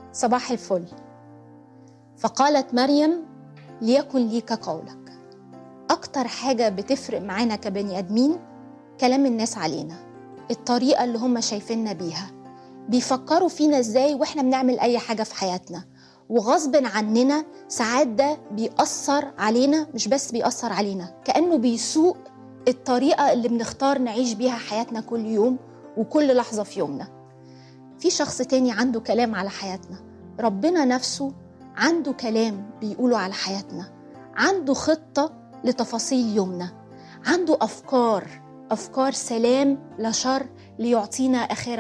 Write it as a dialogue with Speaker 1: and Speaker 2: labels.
Speaker 1: صباح الفل فقالت مريم ليكن لي كقولك أكتر حاجة بتفرق معانا كبني آدمين كلام الناس علينا الطريقة اللي هم شايفيننا بيها بيفكروا فينا ازاي واحنا بنعمل أي حاجة في حياتنا وغصب عننا ساعات ده بيأثر علينا مش بس بيأثر علينا كأنه بيسوق الطريقة اللي بنختار نعيش بيها حياتنا كل يوم وكل لحظة في يومنا في شخص تاني عنده كلام على حياتنا ربنا نفسه عنده كلام بيقوله على حياتنا عنده خطة لتفاصيل يومنا عنده أفكار أفكار سلام لا شر ليعطينا آخرة